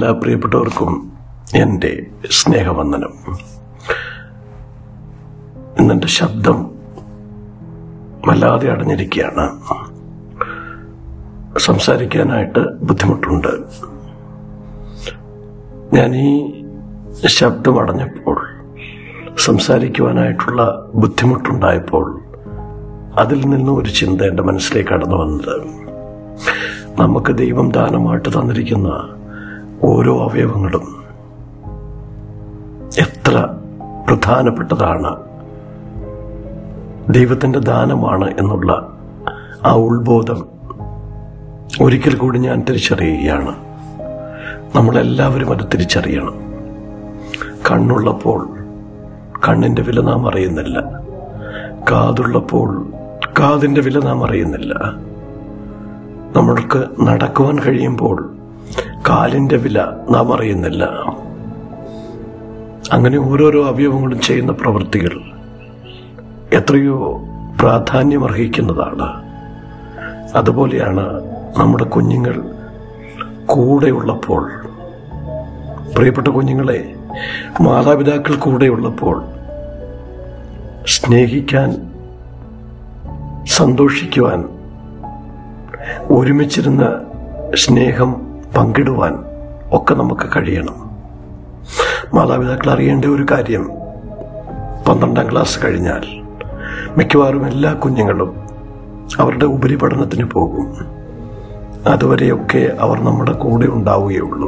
എല്ലാ പ്രിയപ്പെട്ടവർക്കും എൻ്റെ സ്നേഹവന്ദനം ഇന്നെൻ്റെ ശബ്ദം വല്ലാതെ അടഞ്ഞിരിക്കുകയാണ് സംസാരിക്കാനായിട്ട് ബുദ്ധിമുട്ടുണ്ട് ഞാൻ ഈ ശബ്ദം അടഞ്ഞപ്പോൾ സംസാരിക്കുവാനായിട്ടുള്ള ബുദ്ധിമുട്ടുണ്ടായപ്പോൾ അതിൽ നിന്നും ഒരു ചിന്ത എൻ്റെ മനസ്സിലേക്ക് കടന്നു വന്നത് നമുക്ക് ദൈവം ദാനമായിട്ട് തന്നിരിക്കുന്ന ഓരോ അവയവങ്ങളും എത്ര പ്രധാനപ്പെട്ടതാണ് ദൈവത്തിൻ്റെ ദാനമാണ് എന്നുള്ള ആ ഉത്ബോധം ഒരിക്കൽ കൂടി ഞാൻ തിരിച്ചറിയുകയാണ് നമ്മളെല്ലാവരും അത് തിരിച്ചറിയണം കണ്ണുള്ളപ്പോൾ കണ്ണിൻ്റെ വില നാം അറിയുന്നില്ല കാതുള്ളപ്പോൾ കാതിൻ്റെ വില നാം അറിയുന്നില്ല നമ്മൾക്ക് നടക്കുവാൻ കഴിയുമ്പോൾ കാലിൻ്റെ വില നാം അറിയുന്നില്ല അങ്ങനെ ഓരോരോ അവയവങ്ങളും ചെയ്യുന്ന പ്രവൃത്തികൾ എത്രയോ പ്രാധാന്യമർഹിക്കുന്നതാണ് അതുപോലെയാണ് നമ്മുടെ കുഞ്ഞുങ്ങൾ കൂടെയുള്ളപ്പോൾ പ്രിയപ്പെട്ട കുഞ്ഞുങ്ങളെ മാതാപിതാക്കൾ കൂടെയുള്ളപ്പോൾ സ്നേഹിക്കാൻ സന്തോഷിക്കുവാൻ ഒരുമിച്ചിരുന്ന് സ്നേഹം പങ്കിടുവാൻ ഒക്കെ നമുക്ക് കഴിയണം മാതാപിതാക്കൾ അറിയേണ്ട ഒരു കാര്യം പന്ത്രണ്ടാം ക്ലാസ് കഴിഞ്ഞാൽ മിക്കവാറും എല്ലാ കുഞ്ഞുങ്ങളും അവരുടെ ഉപരിപഠനത്തിന് പോകും അതുവരെയൊക്കെ അവർ നമ്മുടെ കൂടെ ഉണ്ടാവുകയുള്ളൂ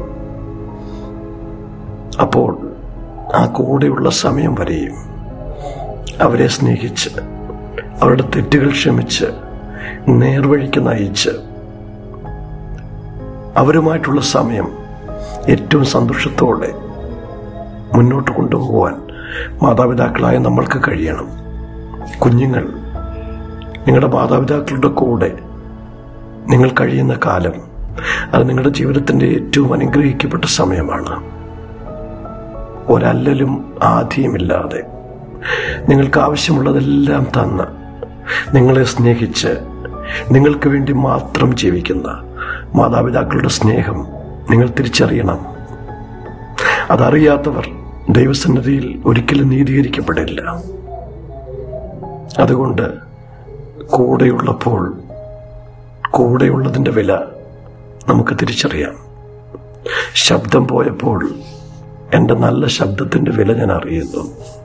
അപ്പോൾ ആ കൂടെയുള്ള സമയം വരെയും അവരെ സ്നേഹിച്ച് അവരുടെ തെറ്റുകൾ ക്ഷമിച്ച് നേർവഴിക്ക് നയിച്ച് അവരുമായിട്ടുള്ള സമയം ഏറ്റവും സന്തോഷത്തോടെ മുന്നോട്ട് കൊണ്ടുപോകുവാൻ മാതാപിതാക്കളായ നമ്മൾക്ക് കഴിയണം കുഞ്ഞുങ്ങൾ നിങ്ങളുടെ മാതാപിതാക്കളുടെ കൂടെ നിങ്ങൾ കഴിയുന്ന കാലം അത് നിങ്ങളുടെ ജീവിതത്തിൻ്റെ ഏറ്റവും അനുഗ്രഹിക്കപ്പെട്ട സമയമാണ് ഒരല്ലലും ആധിയുമില്ലാതെ നിങ്ങൾക്ക് ആവശ്യമുള്ളതെല്ലാം തന്ന് നിങ്ങളെ സ്നേഹിച്ച് നിങ്ങൾക്ക് വേണ്ടി മാത്രം ജീവിക്കുന്ന മാതാപിതാക്കളുടെ സ്നേഹം നിങ്ങൾ തിരിച്ചറിയണം അതറിയാത്തവർ ദൈവസന്നിധിയിൽ ഒരിക്കലും നീതീകരിക്കപ്പെടില്ല അതുകൊണ്ട് കൂടെയുള്ളപ്പോൾ കൂടെയുള്ളതിൻ്റെ വില നമുക്ക് തിരിച്ചറിയാം ശബ്ദം പോയപ്പോൾ എൻ്റെ നല്ല ശബ്ദത്തിൻ്റെ വില ഞാൻ അറിയുന്നു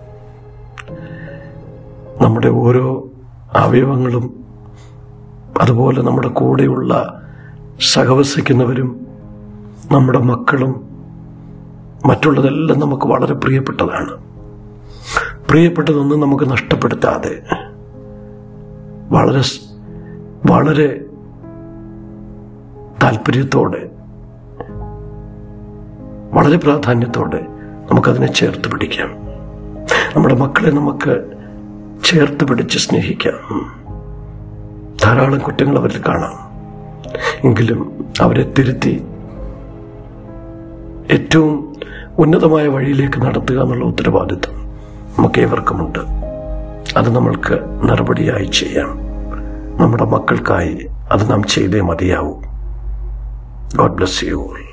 നമ്മുടെ ഓരോ അവയവങ്ങളും അതുപോലെ നമ്മുടെ കൂടെയുള്ള സഹവസിക്കുന്നവരും നമ്മുടെ മക്കളും മറ്റുള്ളതെല്ലാം നമുക്ക് വളരെ പ്രിയപ്പെട്ടതാണ് പ്രിയപ്പെട്ടതൊന്നും നമുക്ക് നഷ്ടപ്പെടുത്താതെ വളരെ സ്- വളരെ താല്പര്യത്തോടെ വളരെ പ്രാധാന്യത്തോടെ നമുക്കതിനെ ചേർത്ത് പിടിക്കാം നമ്മുടെ മക്കളെ നമുക്ക് ചേർത്ത് പിടിച്ച് സ്നേഹിക്കാം ധാരാളം കുറ്റങ്ങൾ അവരിൽ കാണാം എങ്കിലും അവരെ തിരുത്തി ഏറ്റവും ഉന്നതമായ വഴിയിലേക്ക് നടത്തുക എന്നുള്ള ഉത്തരവാദിത്വം നമുക്ക് ഏവർക്കുമുണ്ട് അത് നമ്മൾക്ക് നടപടിയായി ചെയ്യാം നമ്മുടെ മക്കൾക്കായി അത് നാം ചെയ്തേ മതിയാവൂ ഗോഡ് ബ്ലസ് യു ഓൾ